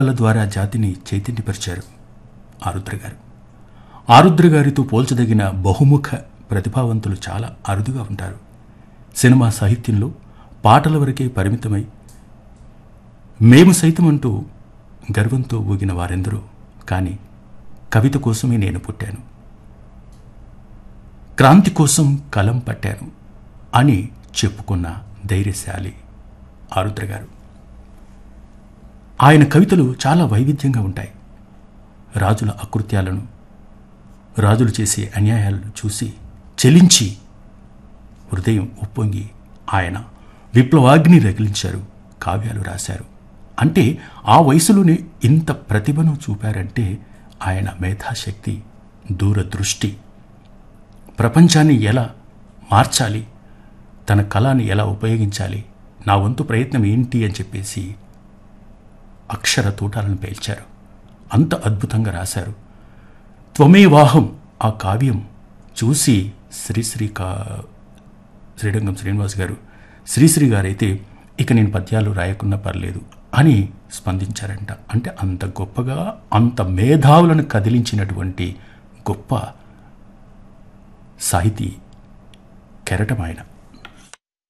వాళ్ళ ద్వారా జాతిని చైతన్యపరిచారు ఆరుద్ర గారు ఆరుద్ర గారితో పోల్చదగిన బహుముఖ ప్రతిభావంతులు చాలా అరుదుగా ఉంటారు సినిమా సాహిత్యంలో పాటల వరకే పరిమితమై మేము సైతం అంటూ గర్వంతో ఊగిన వారెందరూ కానీ కవిత కోసమే నేను పుట్టాను క్రాంతి కోసం కలం పట్టాను అని చెప్పుకున్న ధైర్యశాలి ఆరుద్ర గారు ఆయన కవితలు చాలా వైవిధ్యంగా ఉంటాయి రాజుల అకృత్యాలను రాజులు చేసే అన్యాయాలను చూసి చెలించి హృదయం ఉప్పొంగి ఆయన విప్లవాగ్ని రగిలించారు కావ్యాలు రాశారు అంటే ఆ వయసులోనే ఇంత ప్రతిభను చూపారంటే ఆయన మేధాశక్తి దూరదృష్టి ప్రపంచాన్ని ఎలా మార్చాలి తన కళాన్ని ఎలా ఉపయోగించాలి నా వంతు ప్రయత్నం ఏంటి అని చెప్పేసి అక్షర తూటాలను పేల్చారు అంత అద్భుతంగా రాశారు త్వమే వాహం ఆ కావ్యం చూసి శ్రీశ్రీ కా శ్రీరంగం శ్రీనివాస్ గారు శ్రీశ్రీ గారైతే ఇక నేను పద్యాలు రాయకున్నా పర్లేదు అని స్పందించారంట అంటే అంత గొప్పగా అంత మేధావులను కదిలించినటువంటి గొప్ప సాహితీ కెరటం ఆయన